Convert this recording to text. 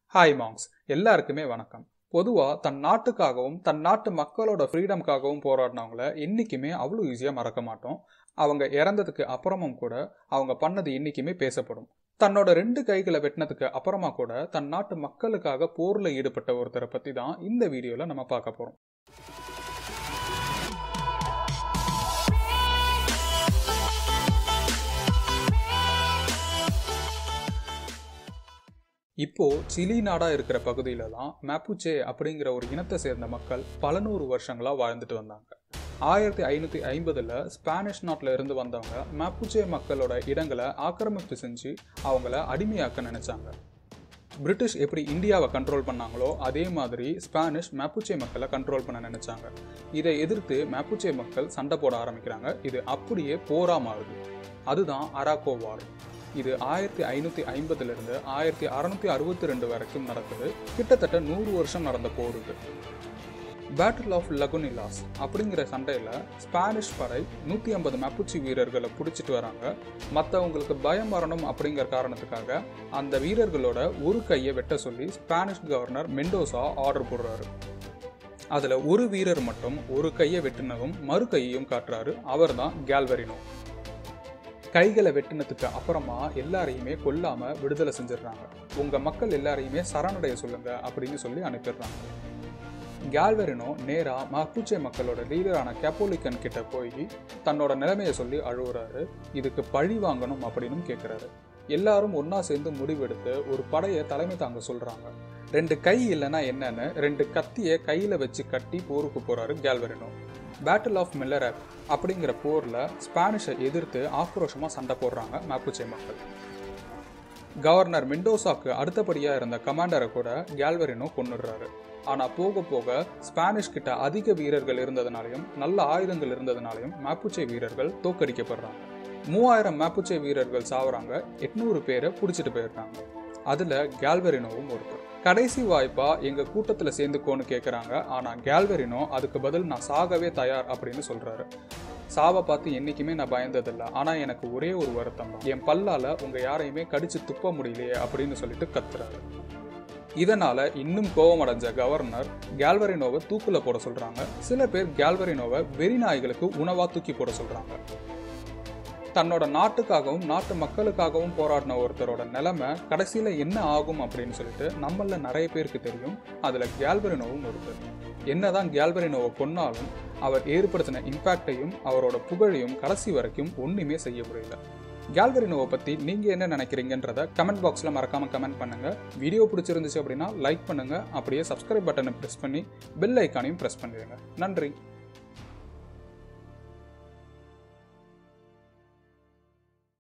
hi monks எல்லாருக்குமே வணக்கம் பொதுவாக தன் நாட்டுக்காகவும் தன் நாட்டு மக்களோட ஃப்ரீடம்காகவும் போராடினவங்கள என்றைக்குமே அவ்வளோ ஈஸியாக மறக்க மாட்டோம் அவங்க இறந்ததுக்கு அப்புறமும் கூட அவங்க பண்ணது என்றைக்குமே பேசப்படும் தன்னோட ரெண்டு கைகளை வெட்டினதுக்கு அப்புறமா கூட தன் நாட்டு மக்களுக்காக போரில் ஈடுபட்ட ஒருத்தரை பற்றி தான் இந்த வீடியோவில் நம்ம பார்க்க போகிறோம் இப்போ சிலி நாடா இருக்கிற பகுதியில தான் மேப்புச்சே அப்படிங்கிற ஒரு இனத்தை சேர்ந்த மக்கள் பல நூறு வருஷங்களா வாழ்ந்துட்டு வந்தாங்க ஆயிரத்தி ஐநூற்றி ஐம்பதில் ஸ்பானிஷ் நாட்டில் இருந்து வந்தவங்க மேப்புச்சே மக்களோட இடங்களை ஆக்கிரமிப்பு செஞ்சு அவங்கள அடிமையாக்க நினைச்சாங்க பிரிட்டிஷ் எப்படி இந்தியாவை கண்ட்ரோல் பண்ணாங்களோ அதே மாதிரி ஸ்பானிஷ் மேப்புச்சே மக்களை கண்ட்ரோல் பண்ண நினைச்சாங்க இதை எதிர்த்து மேப்புச்சே மக்கள் சண்டை போட ஆரம்பிக்கிறாங்க இது அப்படியே போரா மாறுது அதுதான் அராக்கோ வார் இது ஆயிரத்தி ஐநூற்றி ஐம்பதுலேருந்து ஆயிரத்தி அறநூற்றி அறுபத்தி ரெண்டு வரைக்கும் நடக்குது கிட்டத்தட்ட நூறு வருஷம் நடந்த போர் இது பேட்டில் ஆஃப் லகுனிலாஸ் அப்படிங்கிற சண்டையில் ஸ்பானிஷ் படை நூற்றி ஐம்பது மேப்புச்சி வீரர்களை பிடிச்சிட்டு வராங்க மற்றவங்களுக்கு பயம் வரணும் அப்படிங்கிற காரணத்துக்காக அந்த வீரர்களோட ஒரு கையை வெட்ட சொல்லி ஸ்பானிஷ் கவர்னர் மெண்டோசா ஆர்டர் போடுறாரு அதில் ஒரு வீரர் மட்டும் ஒரு கையை வெட்டினதும் மறு கையையும் காட்டுறாரு அவர் தான் கேல்வரினோ கைகளை வெட்டினதுக்கு அப்புறமா எல்லாரையுமே கொல்லாம விடுதலை செஞ்சிடுறாங்க உங்க மக்கள் எல்லாரையுமே சரணடைய சொல்லுங்க அப்படின்னு சொல்லி அனுப்பிடுறாங்க கேல்வரினோ நேரா மப்புச்சே மக்களோட லீடரான கேப்போலிக்கன் கிட்ட போய் தன்னோட நிலைமையை சொல்லி அழுகுறாரு இதுக்கு பழி வாங்கணும் அப்படின்னு கேட்குறாரு எல்லாரும் ஒன்னா சேர்ந்து முடிவெடுத்து ஒரு படையை தலைமை தாங்க சொல்றாங்க ரெண்டு கை இல்லைன்னா என்னன்னு ரெண்டு கத்தியை கையில வச்சு கட்டி போருக்கு போறாரு கேல்வரினோ பேட்டில் ஆஃப் மில்லரப் அப்படிங்கிற போரில் ஸ்பானிஷை எதிர்த்து ஆக்ரோஷமாக சண்டை போடுறாங்க மேப்புச்சே மக்கள் கவர்னர் மெண்டோசாக்கு அடுத்தபடியாக இருந்த கமாண்டரை கூட கேல்வரினோ கொண்டுடுறாரு ஆனால் போக போக ஸ்பானிஷ் கிட்ட அதிக வீரர்கள் இருந்ததுனாலையும் நல்ல ஆயுதங்கள் இருந்ததுனாலையும் மேப்புச்சே வீரர்கள் தோக்கடிக்கப்படுறாங்க மூவாயிரம் மேப்புச்சே வீரர்கள் சாவுறாங்க எட்நூறு பேரை பிடிச்சிட்டு போயிடுறாங்க அதில் கேல்வரினோவும் ஒருத்தர் கடைசி வாய்ப்பா எங்க கூட்டத்துல சேர்ந்துக்கோன்னு கேட்குறாங்க ஆனா கேல்வரினோ அதுக்கு பதில் நான் சாகவே தயார் அப்படின்னு சொல்றாரு சாவை பார்த்து என்னைக்குமே நான் பயந்ததில்லை ஆனா எனக்கு ஒரே ஒரு வருத்தம் தான் என் பல்லால உங்க யாரையுமே கடிச்சு துப்ப முடியலையே அப்படின்னு சொல்லிட்டு கத்துறாரு இதனால இன்னும் கோபம் அடைஞ்ச கவர்னர் கேல்வரினோவை தூக்குல போட சொல்றாங்க சில பேர் கேல்வரினோவை வெறி நாய்களுக்கு உணவா தூக்கி போட சொல்றாங்க தன்னோட நாட்டுக்காகவும் நாட்டு மக்களுக்காகவும் போராடின ஒருத்தரோட நிலைமை கடைசியில் என்ன ஆகும் அப்படின்னு சொல்லிட்டு நம்மள நிறைய பேருக்கு தெரியும் அதில் கேல்பரினோவும் ஒருத்தர் என்னதான் கேல்பரினோவை கொன்னாலும் அவர் ஏற்படுத்தின இம்பேக்டையும் அவரோட புகழையும் கடைசி வரைக்கும் ஒன்றுமே செய்ய முடியல கேல்வரினோவை பற்றி நீங்கள் என்ன நினைக்கிறீங்கன்றத கமெண்ட் பாக்ஸில் மறக்காமல் கமெண்ட் பண்ணுங்கள் வீடியோ பிடிச்சிருந்துச்சு அப்படின்னா லைக் பண்ணுங்கள் அப்படியே சப்ஸ்கிரைப் பட்டனை ப்ரெஸ் பண்ணி பெல் ஐக்கானையும் ப்ரெஸ் பண்ணிடுங்க நன்றி